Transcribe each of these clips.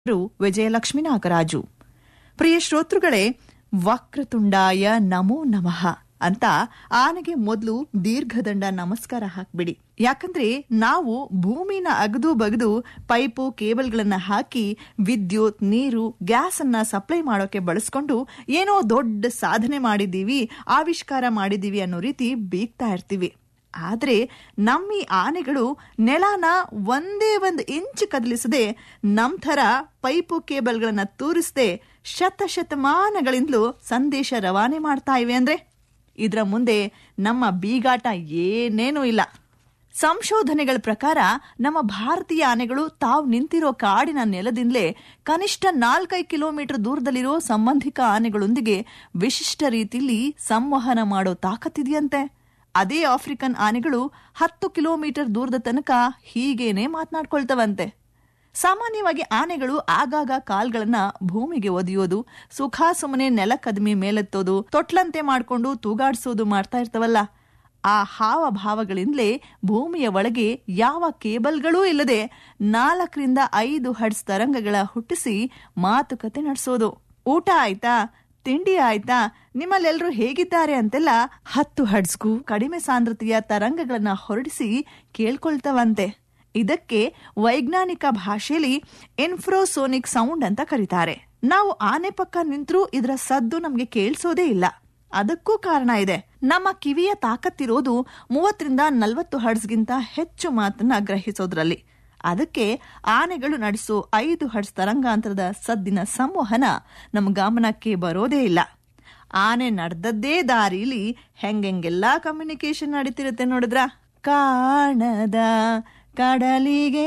ವಿಜಯಲಕ್ಷ್ಮಿ ನಾಗರಾಜು ಪ್ರಿಯ ಶ್ರೋತೃಗಳೇ ವಕ್ರತುಂಡಾಯ ನಮೋ ನಮಃ ಅಂತ ಆನೆಗೆ ಮೊದಲು ದೀರ್ಘದಂಡ ನಮಸ್ಕಾರ ಹಾಕ್ಬಿಡಿ ಯಾಕಂದ್ರೆ ನಾವು ಭೂಮಿನ ಅಗದು ಬಗದು ಪೈಪು ಕೇಬಲ್ಗಳನ್ನ ಹಾಕಿ ವಿದ್ಯುತ್ ನೀರು ಗ್ಯಾಸ್ ಅನ್ನ ಸಪ್ಲೈ ಮಾಡೋಕೆ ಬಳಸ್ಕೊಂಡು ಏನೋ ದೊಡ್ಡ ಸಾಧನೆ ಮಾಡಿದ್ದೀವಿ ಆವಿಷ್ಕಾರ ಮಾಡಿದ್ದೀವಿ ಅನ್ನೋ ರೀತಿ ಬೀಗ್ತಾ ಇರ್ತೀವಿ ಆದ್ರೆ ನಮ್ಮ ಈ ಆನೆಗಳು ನೆಲನ ಒಂದೇ ಒಂದು ಇಂಚ್ ಕದಲಿಸದೆ ನಮ್ ಥರ ಪೈಪು ಕೇಬಲ್ಗಳನ್ನ ತೂರಿಸದೆ ಶತಶತಮಾನಗಳಿಂದಲೂ ಸಂದೇಶ ರವಾನೆ ಮಾಡ್ತಾ ಇವೆ ಅಂದ್ರೆ ಇದರ ಮುಂದೆ ನಮ್ಮ ಬೀಗಾಟ ಏನೇನೂ ಇಲ್ಲ ಸಂಶೋಧನೆಗಳ ಪ್ರಕಾರ ನಮ್ಮ ಭಾರತೀಯ ಆನೆಗಳು ತಾವು ನಿಂತಿರೋ ಕಾಡಿನ ನೆಲದಿಂದಲೇ ಕನಿಷ್ಠ ನಾಲ್ಕೈದು ಕಿಲೋಮೀಟರ್ ದೂರದಲ್ಲಿರೋ ಸಂಬಂಧಿಕ ಆನೆಗಳೊಂದಿಗೆ ವಿಶಿಷ್ಟ ರೀತಿಯಲ್ಲಿ ಸಂವಹನ ಮಾಡೋ ತಾಕತ್ತಿದೆಯಂತೆ ಅದೇ ಆಫ್ರಿಕನ್ ಆನೆಗಳು ಹತ್ತು ಕಿಲೋಮೀಟರ್ ದೂರದ ತನಕ ಹೀಗೇನೆ ಮಾತನಾಡ್ಕೊಳ್ತವಂತೆ ಸಾಮಾನ್ಯವಾಗಿ ಆನೆಗಳು ಆಗಾಗ ಕಾಲ್ಗಳನ್ನ ಭೂಮಿಗೆ ಒದೆಯೋದು ಸುಖ ಸುಮ್ಮನೆ ನೆಲ ಕದಮಿ ಮೇಲೆತ್ತೋದು ತೊಟ್ಲಂತೆ ಮಾಡ್ಕೊಂಡು ತೂಗಾಡ್ಸೋದು ಮಾಡ್ತಾ ಇರ್ತವಲ್ಲ ಆ ಹಾವ ಭಾವಗಳಿಂದಲೇ ಭೂಮಿಯ ಒಳಗೆ ಯಾವ ಕೇಬಲ್ಗಳೂ ಇಲ್ಲದೆ ನಾಲ್ಕರಿಂದ ಐದು ಹಡ್ಸ್ ತರಂಗಗಳ ಹುಟ್ಟಿಸಿ ಮಾತುಕತೆ ನಡೆಸೋದು ಊಟ ಆಯ್ತಾ ತಿಂಡಿ ಆಯ್ತಾ ನಿಮ್ಮಲ್ಲೆಲ್ಲರೂ ಹೇಗಿದ್ದಾರೆ ಅಂತೆಲ್ಲ ಹತ್ತು ಹಡ್ಸ್ಗೂ ಕಡಿಮೆ ಸಾಂದ್ರತೆಯ ತರಂಗಗಳನ್ನ ಹೊರಡಿಸಿ ಕೇಳ್ಕೊಳ್ತವಂತೆ ಇದಕ್ಕೆ ವೈಜ್ಞಾನಿಕ ಭಾಷೆಯಲ್ಲಿ ಇನ್ಫ್ರೋಸೋನಿಕ್ ಸೌಂಡ್ ಅಂತ ಕರೀತಾರೆ ನಾವು ಆನೆ ಪಕ್ಕ ನಿಂತ್ರೂ ಇದರ ಸದ್ದು ನಮ್ಗೆ ಕೇಳಿಸೋದೇ ಇಲ್ಲ ಅದಕ್ಕೂ ಕಾರಣ ಇದೆ ನಮ್ಮ ಕಿವಿಯ ತಾಕತ್ತಿರೋದು ಮೂವತ್ತರಿಂದ ನಲವತ್ತು ಹರ್ಡ್ಸ್ಗಿಂತ ಹೆಚ್ಚು ಮಾತನ್ನ ಗ್ರಹಿಸೋದ್ರಲ್ಲಿ ಅದಕ್ಕೆ ಆನೆಗಳು ನಡೆಸೋ ಐದು ಹರ್ಡ್ಸ್ ತರಂಗಾಂತರದ ಸದ್ದಿನ ಸಂವಹನ ನಮ್ಮ ಗಮನಕ್ಕೆ ಬರೋದೇ ಇಲ್ಲ ಆನೆ ನಡೆದದ್ದೇ ದಾರಿಲಿ ಹೆಂಗೆಂಗೆಲ್ಲಾ ಕಮ್ಯುನಿಕೇಶನ್ ನಡೀತಿರುತ್ತೆ ನೋಡಿದ್ರ ಕಾಣದ ಕಡಲಿಗೆ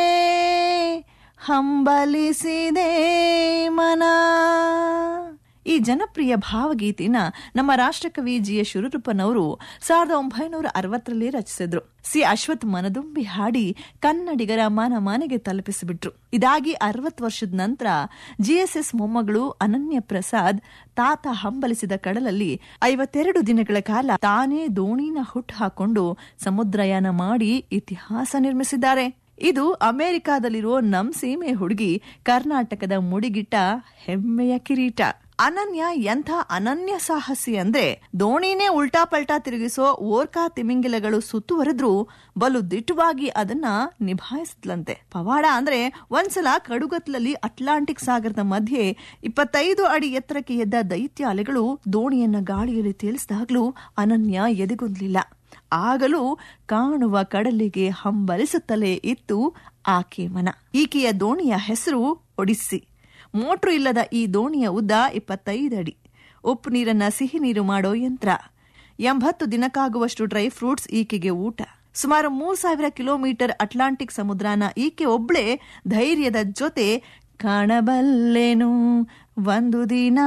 ಹಂಬಲಿಸಿದೆ ಮನ ಈ ಜನಪ್ರಿಯ ಭಾವಗೀತೆನ ನಮ್ಮ ರಾಷ್ಟ್ರಕವಿ ಜಿ ಎಸ್ ಶಿವರೂಪನವರು ಸಾವಿರದ ಒಂಬೈನೂರ ಅರವತ್ತರಲ್ಲಿ ರಚಿಸಿದ್ರು ಸಿ ಅಶ್ವಥ್ ಮನದುಂಬಿ ಹಾಡಿ ಕನ್ನಡಿಗರ ಮನ ಮನೆಗೆ ತಲುಪಿಸಿಬಿಟ್ರು ಇದಾಗಿ ಅರವತ್ತು ವರ್ಷದ ನಂತರ ಜಿಎಸ್ಎಸ್ ಮೊಮ್ಮಗಳು ಅನನ್ಯ ಪ್ರಸಾದ್ ತಾತ ಹಂಬಲಿಸಿದ ಕಡಲಲ್ಲಿ ಐವತ್ತೆರಡು ದಿನಗಳ ಕಾಲ ತಾನೇ ದೋಣಿನ ಹುಟ್ಟು ಹಾಕೊಂಡು ಸಮುದ್ರಯಾನ ಮಾಡಿ ಇತಿಹಾಸ ನಿರ್ಮಿಸಿದ್ದಾರೆ ಇದು ಅಮೆರಿಕಾದಲ್ಲಿರೋ ನಮ್ ಸೀಮೆ ಹುಡುಗಿ ಕರ್ನಾಟಕದ ಮುಡಿಗಿಟ್ಟ ಹೆಮ್ಮೆಯ ಕಿರೀಟ ಅನನ್ಯ ಎಂಥ ಅನನ್ಯ ಸಾಹಸಿ ಅಂದ್ರೆ ದೋಣಿನೇ ಉಲ್ಟಾ ಪಲ್ಟಾ ತಿರುಗಿಸೋ ಓರ್ಕಾ ತಿಮಿಂಗಿಲಗಳು ಸುತ್ತುವರೆದ್ರೂ ಬಲು ದಿಟ್ಟವಾಗಿ ಅದನ್ನ ನಿಭಾಯಿಸಿದ್ಲಂತೆ ಪವಾಡ ಅಂದ್ರೆ ಒಂದ್ಸಲ ಕಡುಗತ್ಲಲ್ಲಿ ಅಟ್ಲಾಂಟಿಕ್ ಸಾಗರದ ಮಧ್ಯೆ ಇಪ್ಪತ್ತೈದು ಅಡಿ ಎತ್ತರಕ್ಕೆ ಎದ್ದ ದೈತ್ಯ ಅಲೆಗಳು ದೋಣಿಯನ್ನ ಗಾಳಿಯಲ್ಲಿ ತೇಲಿಸಿದಾಗ್ಲೂ ಅನನ್ಯ ಎದೆಗುಂದ್ಲಿಲ್ಲ ಆಗಲೂ ಕಾಣುವ ಕಡಲಿಗೆ ಹಂಬಲಿಸುತ್ತಲೇ ಇತ್ತು ಆಕೆ ಮನ ಈಕೆಯ ದೋಣಿಯ ಹೆಸರು ಒಡಿಸ್ಸಿ ಮೋಟ್ರು ಇಲ್ಲದ ಈ ದೋಣಿಯ ಉದ್ದ ಇಪ್ಪತ್ತೈದು ಅಡಿ ಉಪ್ಪು ನೀರನ್ನ ಸಿಹಿ ನೀರು ಮಾಡೋ ಯಂತ್ರ ಎಂಬತ್ತು ದಿನಕ್ಕಾಗುವಷ್ಟು ಡ್ರೈ ಫ್ರೂಟ್ಸ್ ಈಕೆಗೆ ಊಟ ಸುಮಾರು ಮೂರ್ ಸಾವಿರ ಕಿಲೋಮೀಟರ್ ಅಟ್ಲಾಂಟಿಕ್ ಸಮುದ್ರನ ಈಕೆ ಒಬ್ಳೆ ಧೈರ್ಯದ ಜೊತೆ ಕಾಣಬಲ್ಲೆನು ಒಂದು ದಿನ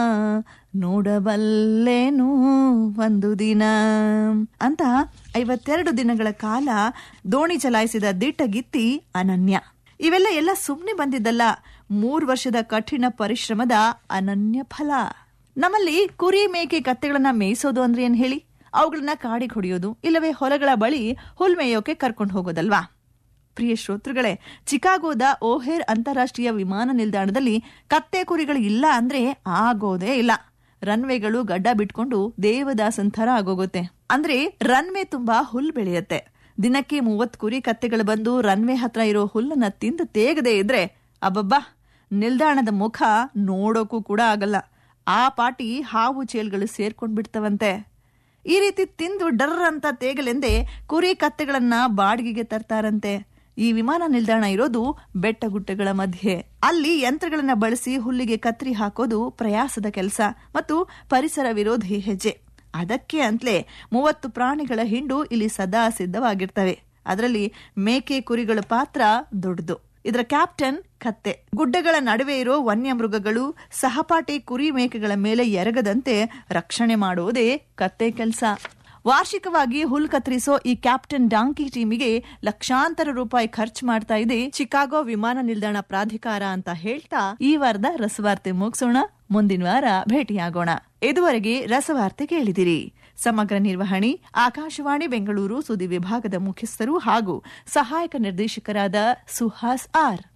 ನೋಡಬಲ್ಲೆನು ಒಂದು ದಿನ ಅಂತ ಐವತ್ತೆರಡು ದಿನಗಳ ಕಾಲ ದೋಣಿ ಚಲಾಯಿಸಿದ ದಿಟ್ಟಗಿತ್ತಿ ಅನನ್ಯ ಇವೆಲ್ಲ ಎಲ್ಲ ಸುಮ್ಮನೆ ಬಂದಿದ್ದಲ್ಲ ಮೂರು ವರ್ಷದ ಕಠಿಣ ಪರಿಶ್ರಮದ ಅನನ್ಯ ಫಲ ನಮ್ಮಲ್ಲಿ ಕುರಿ ಮೇಕೆ ಕತ್ತೆಗಳನ್ನ ಮೇಯಿಸೋದು ಅಂದ್ರೆ ಏನ್ ಹೇಳಿ ಅವುಗಳನ್ನ ಕಾಡಿಗೆ ಹೊಡೆಯೋದು ಇಲ್ಲವೇ ಹೊಲಗಳ ಬಳಿ ಹುಲ್ ಮೇಯೋಕೆ ಕರ್ಕೊಂಡು ಹೋಗೋದಲ್ವಾ ಪ್ರಿಯ ಶ್ರೋತೃಗಳೇ ಚಿಕಾಗೋದ ಓಹೇರ್ ಅಂತಾರಾಷ್ಟ್ರೀಯ ವಿಮಾನ ನಿಲ್ದಾಣದಲ್ಲಿ ಕತ್ತೆ ಕುರಿಗಳು ಇಲ್ಲ ಅಂದ್ರೆ ಆಗೋದೇ ಇಲ್ಲ ರನ್ವೇಗಳು ಗಡ್ಡ ಬಿಟ್ಕೊಂಡು ದೇವದಾಸನ್ ಥರ ಆಗೋಗುತ್ತೆ ಅಂದ್ರೆ ರನ್ವೇ ತುಂಬಾ ಹುಲ್ ಬೆಳೆಯುತ್ತೆ ದಿನಕ್ಕೆ ಮೂವತ್ ಕುರಿ ಕತ್ತೆಗಳು ಬಂದು ರನ್ವೇ ಹತ್ರ ಇರೋ ಹುಲ್ಲನ್ನ ತಿಂದು ತೇಗದೆ ಇದ್ರೆ ಅಬ್ಬಬ್ಬಾ ನಿಲ್ದಾಣದ ಮುಖ ನೋಡೋಕೂ ಕೂಡ ಆಗಲ್ಲ ಆ ಪಾಟಿ ಹಾವು ಚೇಲ್ಗಳು ಸೇರ್ಕೊಂಡ್ ಬಿಡ್ತವಂತೆ ಈ ರೀತಿ ತಿಂದು ಡರ್ ಅಂತ ತೇಗಲೆಂದೇ ಕುರಿ ಕತ್ತೆಗಳನ್ನ ಬಾಡಿಗೆಗೆ ತರ್ತಾರಂತೆ ಈ ವಿಮಾನ ನಿಲ್ದಾಣ ಇರೋದು ಬೆಟ್ಟ ಗುಡ್ಡಗಳ ಮಧ್ಯೆ ಅಲ್ಲಿ ಯಂತ್ರಗಳನ್ನ ಬಳಸಿ ಹುಲ್ಲಿಗೆ ಕತ್ರಿ ಹಾಕೋದು ಪ್ರಯಾಸದ ಕೆಲಸ ಮತ್ತು ಪರಿಸರ ವಿರೋಧಿ ಹೆಜ್ಜೆ ಅದಕ್ಕೆ ಅಂತಲೇ ಮೂವತ್ತು ಪ್ರಾಣಿಗಳ ಹಿಂಡು ಇಲ್ಲಿ ಸದಾ ಸಿದ್ಧವಾಗಿರ್ತವೆ ಅದರಲ್ಲಿ ಮೇಕೆ ಕುರಿಗಳ ಪಾತ್ರ ದೊಡ್ಡದು ಇದರ ಕ್ಯಾಪ್ಟನ್ ಕತ್ತೆ ಗುಡ್ಡಗಳ ನಡುವೆ ಇರೋ ವನ್ಯ ಮೃಗಗಳು ಸಹಪಾಠಿ ಕುರಿ ಮೇಕೆಗಳ ಮೇಲೆ ಎರಗದಂತೆ ರಕ್ಷಣೆ ಮಾಡುವುದೇ ಕತ್ತೆ ಕೆಲಸ ವಾರ್ಷಿಕವಾಗಿ ಹುಲ್ ಕತ್ತರಿಸೋ ಈ ಕ್ಯಾಪ್ಟನ್ ಡಾಂಕಿ ಟೀಮಿಗೆ ಲಕ್ಷಾಂತರ ರೂಪಾಯಿ ಖರ್ಚು ಮಾಡ್ತಾ ಇದೆ ಚಿಕಾಗೋ ವಿಮಾನ ನಿಲ್ದಾಣ ಪ್ರಾಧಿಕಾರ ಅಂತ ಹೇಳ್ತಾ ಈ ವಾರದ ರಸವಾರ್ತೆ ಮುಗಿಸೋಣ ಮುಂದಿನ ವಾರ ಭೇಟಿಯಾಗೋಣ ಇದುವರೆಗೆ ರಸವಾರ್ತೆ ಕೇಳಿದಿರಿ ಸಮಗ್ರ ನಿರ್ವಹಣೆ ಆಕಾಶವಾಣಿ ಬೆಂಗಳೂರು ಸುದ್ದಿ ವಿಭಾಗದ ಮುಖ್ಯಸ್ಥರು ಹಾಗೂ ಸಹಾಯಕ ನಿರ್ದೇಶಕರಾದ ಸುಹಾಸ್ ಆರ್